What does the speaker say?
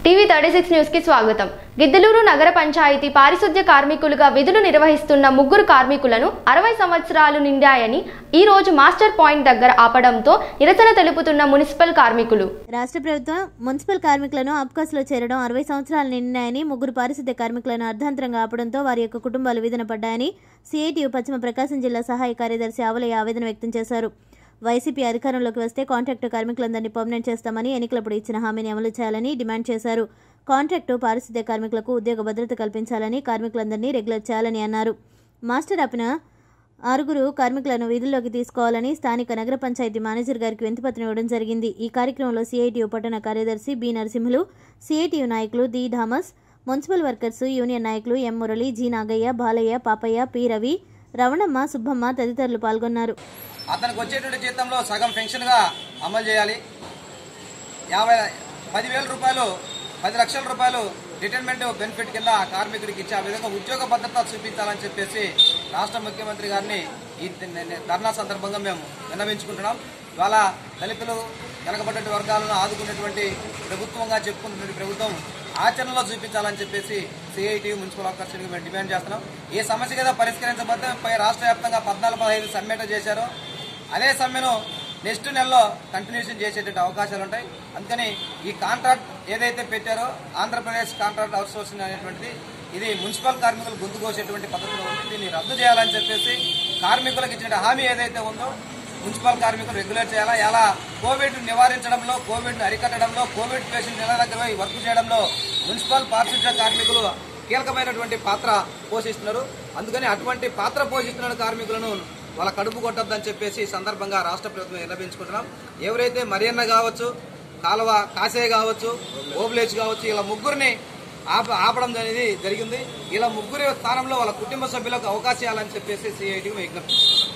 TV thirty six news కి స్వాగతం గిద్దలూరు నగర పంచాయతీ పారిశుద్ధ్య కార్మికులుగా విధులు నిర్వహిస్తున్న ముగ్గురు కార్మికులను అరవై సంవత్సరాలు నిండాయని ఈ రోజు మాస్టర్ పాయింట్ దగ్గర ఆపడంతో నిరసన తెలుపుతున్న మున్సిపల్ కార్మికులు రాష్ట్ర ప్రభుత్వం మున్సిపల్ కార్మికులను అబ్కాస్లో చేరడం అరవై సంవత్సరాలు నిండినాయని ముగ్గురు పారిశుద్ధ్య కార్మికులను అర్ధాంతరంగా ఆపడంతో వారి యొక్క కుటుంబాలు వీధన పడ్డాయని సిఐటియు పశ్చిమ ప్రకాశం జిల్లా సహాయ కార్యదర్శి ఆవలయ్య ఆవేదన వ్యక్తం చేశారు వైసీపీ అధికారంలోకి వస్తే కాంట్రాక్టు కార్మికులందరినీ పర్మనెంట్ చేస్తామని ఎన్నికలప్పుడు ఇచ్చిన హామీని అమలు చేయాలని డిమాండ్ చేశారు కాంట్రాక్టు పారిశుద్ధ్య కార్మికులకు ఉద్యోగ భద్రత కల్పించాలని కార్మికులందరినీ రెగ్యులర్ చేయాలని అన్నారు మాస్టర్ ఆపిన ఆరుగురు కార్మికులను విధుల్లోకి తీసుకోవాలని స్థానిక నగర పంచాయతీ మేనేజర్ గారికి వింతపత్రం ఇవ్వడం జరిగింది ఈ కార్యక్రమంలో సిఐటియు పట్టణ కార్యదర్శి బి నరసింహులు సిఐటియు నాయకులు D Thomas municipal workers union నాయకులు M Murali G Nagayya Balayya Papayya P Ravi Ravanamma Subbamma తదితరులు పాల్గొన్నారు అతనికి వచ్చేటువంటి జీతంలో సగం పెన్షన్గా అమలు చేయాలి యాభై పదివేల రూపాయలు పది లక్షల రూపాయలు రిటైర్మెంట్ బెనిఫిట్ కింద కార్మికుడికి ఇచ్చే ఆ విధంగా ఉద్యోగ భద్రత చూపించాలని చెప్పేసి రాష్ట్ర ముఖ్యమంత్రి గారిని ఈ ధర్నా సందర్భంగా మేము విన్నవించుకుంటున్నాం ఇవాళ దళితులు వెనకబడ్డ వర్గాలను ఆదుకునేటువంటి ప్రభుత్వంగా చెప్పుకుంటున్నటువంటి ప్రభుత్వం ఆచరణలో చూపించాలని చెప్పేసి సిఐటి మున్సిపల్ వర్కర్స్ యూనియన్ మేము డిమాండ్ చేస్తున్నాం ఈ సమస్య కదా పరిష్కరించబోతే పై రాష్ట్ర వ్యాప్తంగా పద్నాలుగు పదహైదు సమ్మెట చేశారు అదే సమ్మెను నెక్స్ట్ నెలలో కంటిన్యూషన్ చేసేటువంటి అవకాశాలు ఉంటాయి అందుకని ఈ కాంట్రాక్ట్ ఏదైతే పెట్టారో ఆంధ్రప్రదేశ్ కాంట్రాక్ట్ అవుట్సోర్సింగ్ అనేటువంటిది ఇది మున్సిపల్ కార్మికులు గొంతు కోసేటువంటి పద్ధతిలో ఉంది దీన్ని రద్దు చేయాలని చెప్పేసి కార్మికులకు ఇచ్చిన హామీ ఏదైతే ఉందో మున్సిపల్ కార్మికులు రెగ్యులేట్ చేయాలా ఎలా కోవిడ్ నివారించడంలో కోవిడ్ అరికట్టడంలో కోవిడ్ పేషెంట్ నెల దగ్గర పోయి వర్క్ చేయడంలో మున్సిపల్ పారిశుద్ధ్య కార్మికులు కీలకమైనటువంటి పాత్ర పోషిస్తున్నారు అందుకని అటువంటి పాత్ర పోషిస్తున్న కార్మికులను వాళ్ళ కడుపు కొట్టద్దని చెప్పేసి ఈ సందర్భంగా రాష్ట్ర ప్రభుత్వం నిర్ణయించుకుంటున్నాం ఎవరైతే మరియన్న కావచ్చు కాలువ కాసే కావచ్చు ఓబ్లేజ్ కావచ్చు ఇలా ముగ్గురిని ఆప ఆపడం అనేది జరిగింది ఇలా ముగ్గురి స్థానంలో వాళ్ళ కుటుంబ సభ్యులకు అవకాశం ఇవ్వాలని చెప్పేసి సిఐటికి విజ్ఞప్తి చేస్తున్నాం